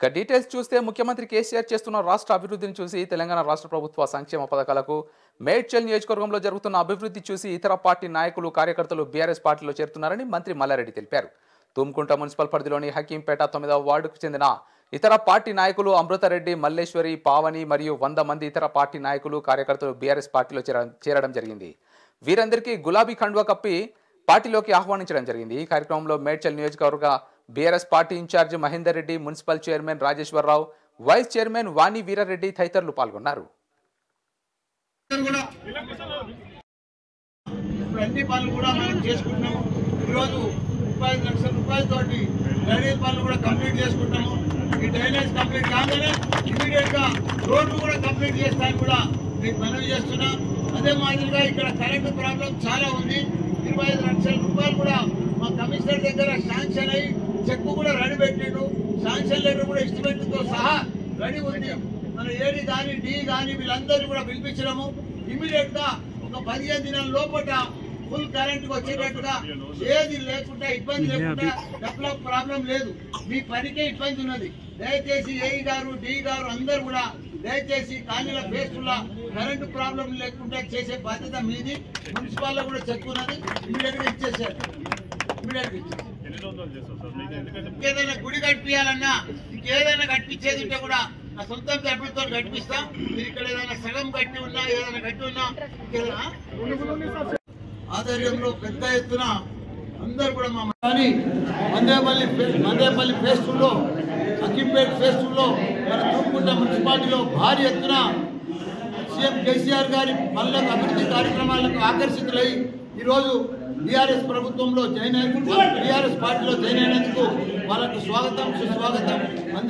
ఇక డీటెయిల్స్ చూస్తే ముఖ్యమంత్రి కేసీఆర్ చేస్తున్న రాష్ట్ర అభివృద్ధిని చూసి తెలంగాణ రాష్ట్ర ప్రభుత్వ సంక్షేమ పథకాలకు మేడ్చల్ నియోజకవర్గంలో జరుగుతున్న అభివృద్ధి చూసి ఇతర పార్టీ నాయకులు కార్యకర్తలు బీఆర్ఎస్ పార్టీలో చేరుతున్నారని మంత్రి మల్లారెడ్డి తెలిపారు తుమ్కుంట మున్సిపల్ పరిధిలోని హకీంపేట తొమ్మిదవ వార్డుకు చెందిన ఇతర పార్టీ నాయకులు అమృతారెడ్డి మల్లేశ్వరి పావని మరియు వంద మంది ఇతర పార్టీ నాయకులు కార్యకర్తలు బీఆర్ఎస్ పార్టీలో చేర- చేరడం జరిగింది వీరందరికీ గులాబీ కండువా కప్పి పార్టీలోకి ఆహ్వానించడం జరిగింది ఈ కార్యక్రమంలో మేడ్చల్ నియోజకవర్గ BRS party incharge Mahender Reddy municipal chairman Rajeswara Rao vice chairman Vani Veera Reddy తదితరులు పాల్గొన్నారు కూడా ఇప్పుడు అన్ని పనులు కూడా మనం చేసుకుంటున్నాము ఈరోజు ముప్పై ఐదు లక్షల రూపాయలతోటి డ్రైనేజ్ పనులు కూడా కంప్లీట్ చేసుకుంటాము ఈ డ్రైనేజ్ కంప్లీట్ కాగానే ఇమీడియట్ గా రోడ్లు కూడా కంప్లీట్ చేస్తాను కూడా మీకు మనవి చేస్తున్నా అదే మాదిరిగా ఇక్కడ కరెంటు ప్రాబ్లం చాలా ఉంది ఇరవై ఐదు లక్షల రూపాయలు కూడా మా కమిషనర్ దగ్గర శాంక్షన్ అయ్యి చెక్ కూడా రెడీ పెట్టిండు శాంక్షన్ లెటర్ కూడా ఎస్టిమేట్ తో సహా రెడీ ఉంది మన ఏడి కానీ డి కానీ వీళ్ళందరూ కూడా పిలిపించడము ఇమీడియట్ గా ఒక పదిహేను దినాల లోపల ఫుల్ కరెంట్ వచ్చేటట్టుగా ఏది లేకుండా ఇబ్బంది లేకుండా డెవలప్ ప్రాబ్లం లేదు మీ పనికే ఇబ్బంది ఉన్నది దయచేసి ఏఈ గారు డి గారు అందరూ కూడా దయచేసి కాలనీల బేస్టుల కరెంటు ప్రాబ్లం లేకుండా చేసే బాధ్యత మీది మున్సిపాల్ లో కూడా చెక్కున్నది ఇమీడియట్ గా ఇచ్చేసారు ఇమీడియట్ గా ఇచ్చేసారు ఇంకేదైనా గుడి కట్టియాలన్నా ఇంకేదైనా కట్టించేది ఉంటే కూడా నా సొంత డబ్బులతో కట్టిస్తాం మీరు ఇక్కడ ఏదైనా సగం కట్టి ఉన్నా ఏదైనా కట్టి ఉన్నా ఇంకేదైనా ఆధ్వర్యంలో పెద్ద ఎత్తున అందరు కూడా మా కానీ మందేపల్లి ఫే- మందేపల్లి ఫేస్ టూలో అక్కింపేట్ ఫేస్ టూలో మన తూర్పుకుంట మున్సిపాలిటీలో భారీ ఎత్తున సీఎం కేసీఆర్ గారి పనులకు అభివృద్ధి కార్యక్రమాలకు ఆకర్షితులై ఈరోజు బీఆర్ఎస్ ప్రభుత్వంలో జాయిన్ అయినందుకు బీఆర్ఎస్ పార్టీలో జాయిన్ అయినందుకు వాళ్ళకు స్వాగతం సుస్వాగతం